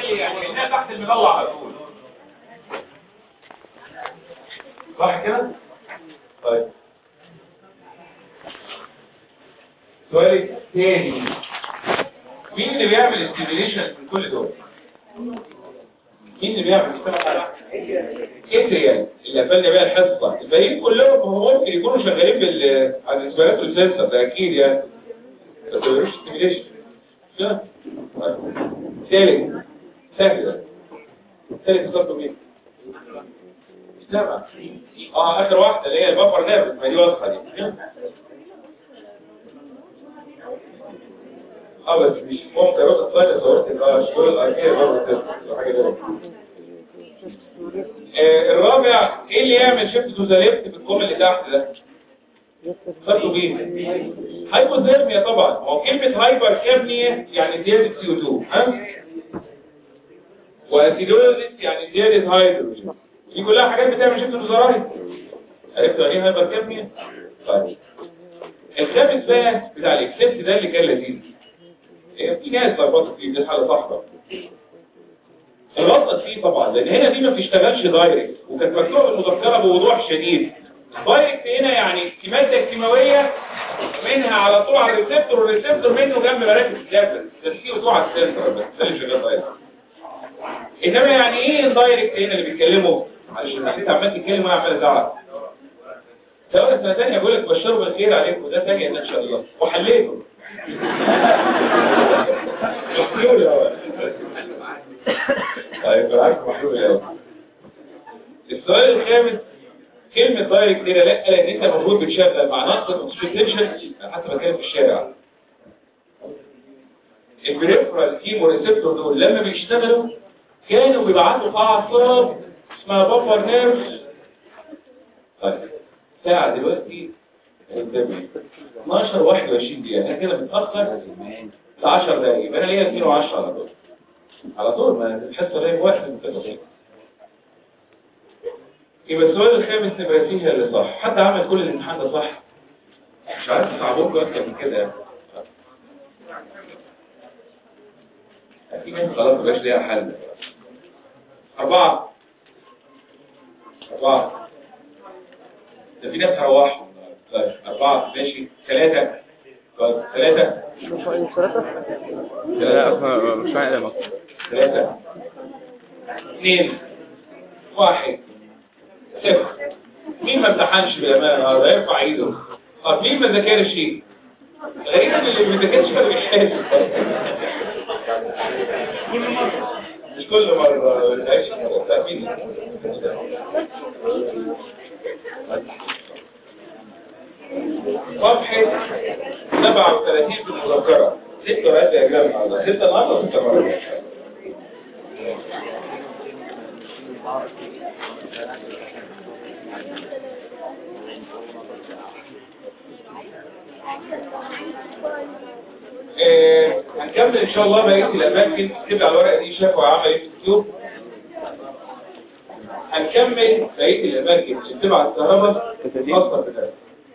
لي يعني كانها تحت المضلع على طول صح كده طيب سؤال تاني مين اللي بيعمل ستيميليشن في كل دول مين اللي بيعمل اتريال اللي قفلنا بيها الحصه الباقيين كلهم هم ممكن يكونوا شغالين بال على الاسبيراتور سنسر ده اكيد يعني بس ما بيعملوش ستيميليشن كده ثالث سهل ده ثالث اخترته مين سبعة اه اخر واحدة اللي هي البفر نيرف ما دي واضحة دي اه بس مش ممكن اروح اتصل صورت اه الشغل الاركيه برضه حاجة دي آه الرابع ايه اللي يعمل شيفت تو ذا ليفت في الكوم اللي تحت ده خدوا بيه هايبوثيرميا طبعا هو كلمة هايبر كابنيا يعني زيادة سي او 2 ها واسيدوزيس يعني زيادة هيدروجين دي كلها حاجات بتعمل شيفت تو ذا رايت عرفتوا يعني ايه هايبر كابنيا طيب الخامس بقى بتاع الاكسبت ده اللي كان لذيذ إيه، في ناس لخبطت فيه دي حاله صح الغلطه فيه طبعا لان هنا دي ما بتشتغلش دايركت وكانت مكتوبه المذكره بوضوح شديد دايركت هنا يعني في ماده كيماويه منها على طول على الريسبتور والريسبتور منه جنب مراكز الجبل ده السي او 2 على السنتر بس ده اللي شغال دايركت انما يعني ايه الدايركت هنا اللي بيتكلموا عشان انت عمال تتكلم وانا عمال ازعل سواء سنه ثانيه بقول لك بشروا بالخير عليكم ده ثانيه ان شاء الله وحليته محلول اهو طيب بالعكس محلول اهو السؤال الخامس كلمة دايركت هنا لا لان انت المفروض بتشغل مع نقص الاكسبكتيشن حتى ما كان في الشارع البريفرال كيمو ريسبتور دول لما بيشتغلوا كانوا بيبعتوا اعصاب اسمها بفر نيرفز طيب ساعة دلوقتي قدامي 12 21 دقيقة انا كده متأخر ل 10 دقايق يبقى انا ليا 2 و10 على طول على طول ما الحصة ليا واحد متأخر يبقى السؤال الخامس نبقى فيه اللي صح حد عمل كل الامتحان ده صح مش عارف صعبوكم اكتر من كده يعني في ناس خلاص مبقاش ليها حل أربعة أربعة ده في ناس هروحوا طيب أربعة ماشي ثلاثة طيب ثلاثة لا أصلا مش فاهم ثلاثة اثنين واحد صفر مين ما امتحنش بالأمانة هذا يرفع ايده طب مين ما ذاكرش غريب ان اللي ما ذاكرش كان بيحاسب مش كل مرة بتعيش تأمين صفحة 37 في المذكرة ست ورقات يا جماعة النهارده ستة النهارده وستة مرات آه، هنكمل ان شاء الله بقيه الاماكن تبقى على الورقه دي شافوا عمل ايه في اليوتيوب هنكمل بقيه الاماكن اللي بتبعت الكهرباء خاصه بذلك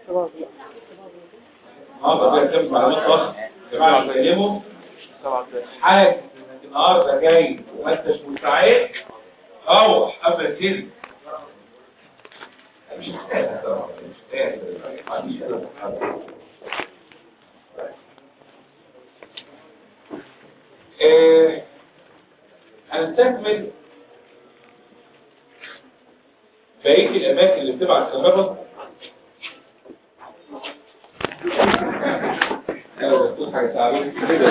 اه بقى كم معلومات خاصه جماعه بيكلموا حاجه النهارده جاي وما انتش مستعد روح قبل السن مش مستعد طبعا مش مستعد ما عنديش أدب. آه، هنستكمل بقية الأماكن اللي بتبعت كهرباء أيوة بس حاجة تعبين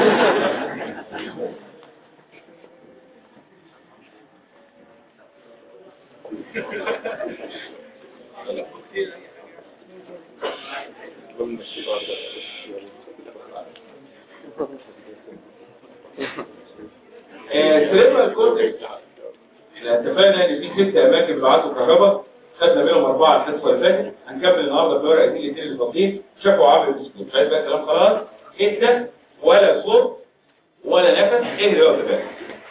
سليمان كورتكس احنا اتفقنا ان في ست اماكن بيبعتوا كهرباء خدنا منهم اربعه الحصه اللي فاتت هنكمل النهارده بالورقه دي الاثنين اللي فاضلين شافوا عامل الديسكوت مش عايز بقى كلام خلاص انت ولا صوت ولا نفس ايه اللي هو كده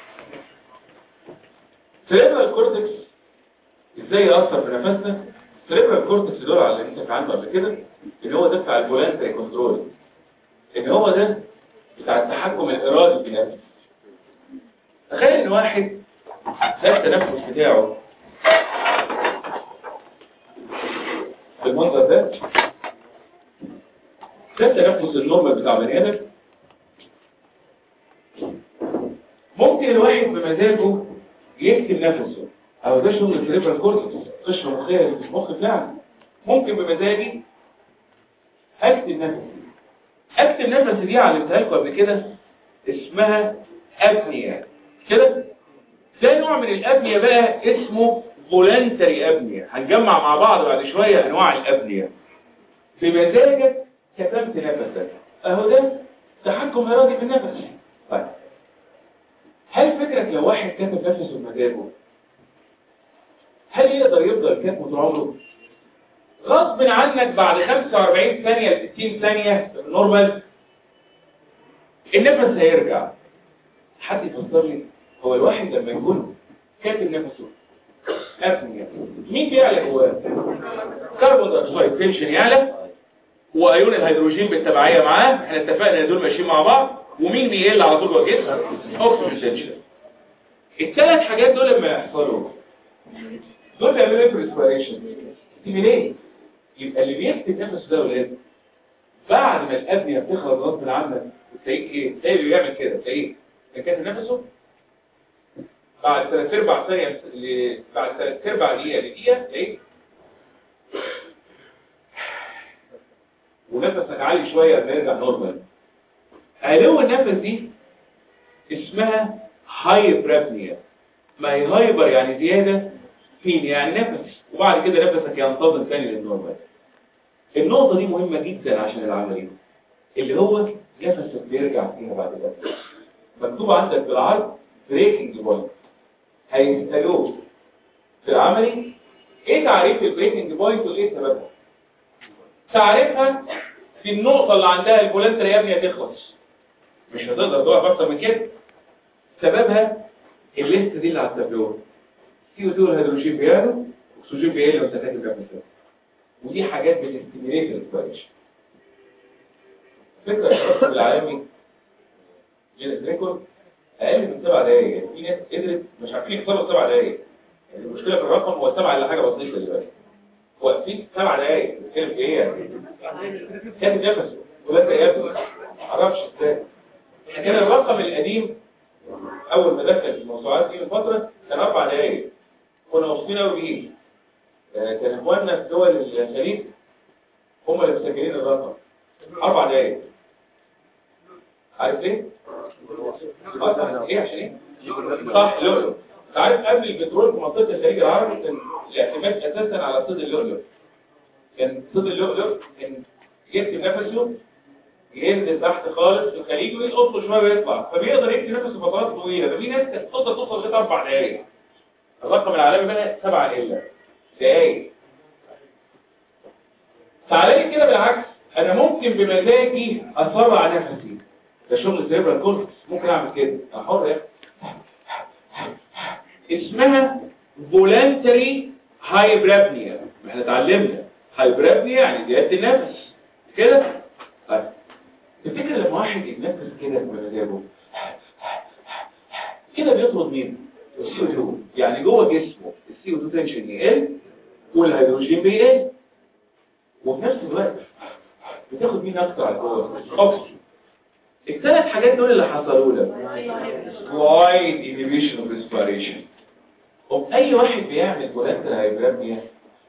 سليمان كورتكس ازاي ياثر في نفسنا سليمان كورتكس دول على اللي انت كان عنده قبل كده ان هو ده بتاع الفولانتري كنترول ان هو ده بتاع التحكم الارادي في نفسك تخيل ان واحد ده التنفس بتاعه بالمنظر ده ده التنفس النورمال بتاع بني ادم ممكن الواحد بمزاجه يكتب نفسه او ده شغل السريبرال كورتكس قشره مخيه اللي في المخ بتاعنا ممكن بمزاجي اكتب نفسي اكتب نفسي دي علمتها لكم قبل كده اسمها ابنيه كده ده نوع من الابنيه بقى اسمه فولنتري ابنيه هنجمع مع بعض بعد شويه انواع الابنيه بمزاجك كتمت نفسك اهو ده تحكم ارادي في النفس طيب هل فكرك لو واحد كتب نفسه بمزاجه هل يقدر يفضل كاتبه طول عمره غصب عنك بعد 45 ثانية ل 60 ثانية نورمال النفس هيرجع حد يفسر لي هو الواحد لما يكون كاتب نفسه أبنية مين بيعلى جواه كربون دايوكسيد تنشن يعلى وايون الهيدروجين بالتبعية معاه احنا اتفقنا ان دول ماشيين مع بعض ومين بيقل على طول جوه الجسم اكسجين تنشن الثلاث حاجات دول لما يحصلوا دول بيعملوا ايه في الريسبيريشن ستيميليت يبقى اللي بيكتب نفسه ده ولاد بعد ما الابنيه بتخرج غصب عنك تلاقيه ايه تلاقيه اللي بيعمل كده تلاقيه كاتب نفسه بعد ثلاث ارباع ثانيه ل... بعد ثلاث ارباع دقيقه لدقيقه تلاقيه ونفسك عالي شويه لما يرجع نورمال علو النفس دي اسمها هايبرابنيا ما هي هايبر يعني زياده فين يعني نفس وبعد كده نفسك ينتظم تاني للنورمال النقطة دي مهمة جدا عشان العملية اللي هو نفسك بيرجع فيها بعد كده مكتوب عندك بالعرض بريكنج بوينت هيسألوه في العملي ايه تعريف البريكنج بوينت وايه سببها تعريفها في النقطة اللي عندها الفولنتري يا ابني هتخلص مش هتقدر تقف اكتر من كده سببها الليست دي اللي على التابلوه سي او 2 الهيدروجين بيعلو اكسجين بيقل وسكات الكبسات ودي حاجات بتستيميليت الريسبيريشن فكرة الشخص العالمي جينيس ريكورد اقل من سبع دقايق في ناس قدرت مش عارفين يكسروا سبع دقايق يعني المشكله في الرقم هو سبعه الا حاجه بسيطه دلوقتي واقفين سبع دقايق بتتكلم في ايه يعني كان نفسه ولا يا معرفش ازاي كان الرقم القديم اول ما دخل في الموسوعات دي من فتره كان اربع دقايق كنا مبسوطين قوي بيه كان اخواننا في دول الخليج هم اللي مسجلين الرقم اربع دقايق عارف ليه؟ اه ايه عشان ايه؟ صح لؤلؤ عارف قبل البترول في منطقه الخليج العربي كان الاعتماد اساسا على صيد اللؤلؤ كان صيد اللؤلؤ كان يكتب نفسه ينزل تحت خالص في الخليج ويقط شويه ويطلع فبيقدر يكتب نفسه فترات طويله ففي ناس كانت تقدر توصل لغايه اربع دقايق الرقم العالمي بقى سبعه الا دقايق تعالى لي كده بالعكس انا ممكن بمزاجي اسرع نفسي ده شغل سيربرال كورتكس ممكن اعمل كده انا حر يا اسمها فولنتري هايبرابنيا احنا اتعلمنا هايبرابنيا يعني زياده النفس كده طيب تفتكر لما واحد يتنفس كده بمزاجه كده بيطرد مين السي او 2 يعني جوه جسمه السي او 2 تنشن يقل والهيدروجين بيقل وفي نفس الوقت بتاخد مين اكتر على جوه اكسجين الثلاث حاجات دول اللي حصلوا لك وايد انيبيشن اوف ريسبيريشن طب اي واحد بيعمل فولنتري هايبرابنيا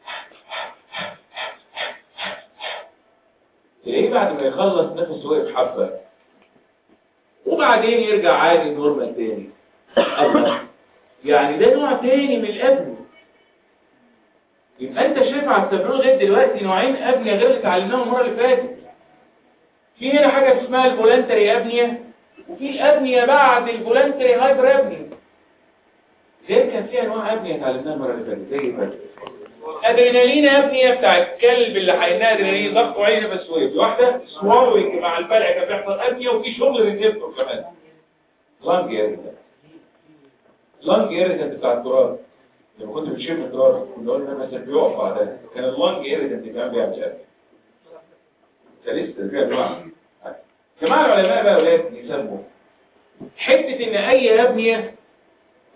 تلاقيه بعد ما يخلص نفسه واقف حبه وبعدين يرجع عادي نورمال تاني الله يعني ده نوع تاني من الابن يبقى انت شايف على التابلو لغايه دلوقتي نوعين ابنيه غير اللي اتعلمناهم المره اللي فاتت في هنا حاجه اسمها الفولنتري ابنيه وفي الابنيه بعد الفولنتري هايبر ابنيه غير كان في انواع ابنيه اتعلمناها المره اللي فاتت زي فاتت ادرينالين ابنيه بتاع الكلب اللي حقناه ادرينالين ضغط عيني بس وقف واحده سوالوينج مع البلع كان بيحصل ابنيه وفي شغل ريسبتور كمان لانج اريتنت لانج اريتنت بتاع التراب لما كنت بتشم التراب كنا قلنا مثلا بيقف بعدها كان اللانج اريتنت كمان بيعمل كده ده لسه في انواع جماعه العلماء بقى اولاد يسموا حته ان اي ابنيه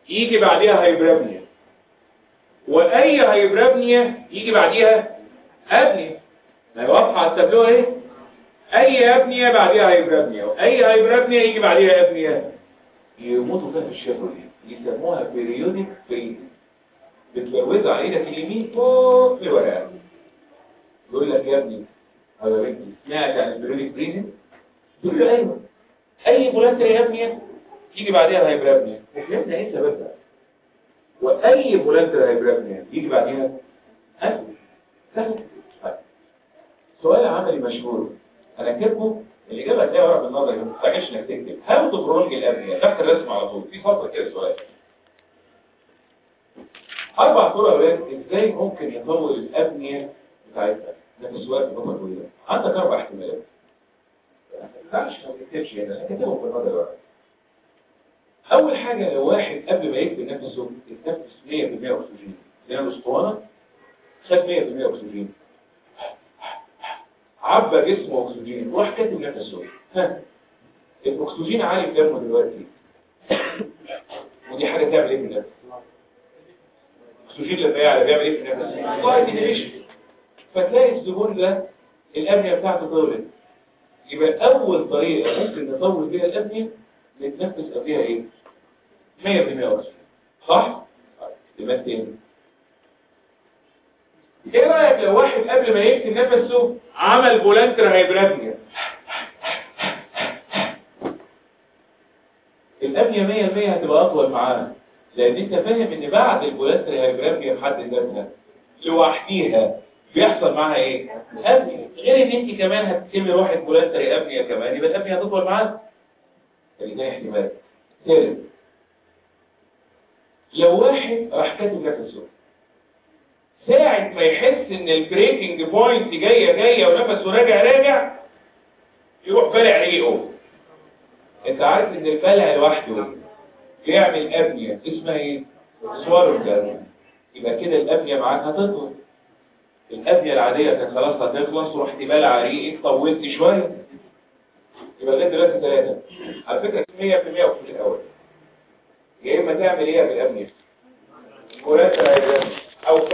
يجي بعديها هايبرابنيا واي هايبرابنيا يجي بعديها ابنيا ما هي واضحه على التابلو اهي اي ابنيا بعديها هايبرابنيا واي هايبرابنيا يجي بعديها ابنيا يموتوا فيها في الشيفرولي يسموها بيريودك بريد بتفروزوا على ايدك اليمين فوق في الورقه يقول لك يا ابني او يا بنتي سمعت عن البيريودك بريدنج تقول له ايوه اي فولنتري يا ابني يجي بعديها هايبرابنيا وفهمنا ايه سببها واي فولنتري هايبرابنيا يجي بعديها أسف سهل طيب. سؤال عملي مشهور انا كاتبه الاجابه هتلاقيها ورقه بالنظر ما تستعجلش انك تكتب هاو تو برولونج الابنيه تحت الرسم على طول في فقره كده سؤال اربع طرق يا ولاد ازاي ممكن يطول الابنيه بتاعتها ده في سؤال بنقطه طويله عندك اربع احتمالات ما ينفعش ما تكتبش هنا كتبهم بالنظر ورقه اول حاجه لو واحد قبل ما يكتب نفسه يتنفس 100% اكسجين لان الاسطوانه خد 100% اكسجين عبى جسمه اكسجين راح كاتب نفسه ها الاكسجين عالي في دمه دلوقتي ودي حاجه تعمل ايه في النفس الاكسجين لما يعلى بيعمل ايه في النفس لايت انيبيشن فتلاقي الزبون ده الابنيه بتاعته طولت يبقى اول طريقه ممكن نطول بيها الابنيه نتنفس قبلها ايه 100% اكسجين صح احتمال تاني ايه رايك لو واحد قبل ما يكتب نفسه عمل فولنتر هايبرابنيا الابنية 100% هتبقى اطول معاه لان انت فاهم ان بعد الفولنتر هايبرابنيا بحد ذاتها لوحديها بيحصل معاها ايه ابنية غير ان انت كمان هتسمي واحد فولنتر ابنية كمان يبقى الابنية هتطول معاه ده احتمال ثالث لو واحد راح كاتب نفسه ساعة ما يحس ان البريكنج بوينت جاية جاية ونفسه راجع راجع يروح بلع ريقه انت عارف ان البلع لوحده بيعمل ابنية اسمها ايه؟ سوارو جارو يبقى كده الابنية معاك هتطول الابنية العادية كانت خلاص هتخلص ورحت بلع ريقك طولت شوية يبقى لغايه دلوقتي ثلاثة على فكرة 100% في الأول يا إما تعمل إيه بالأبنية؟ كورات او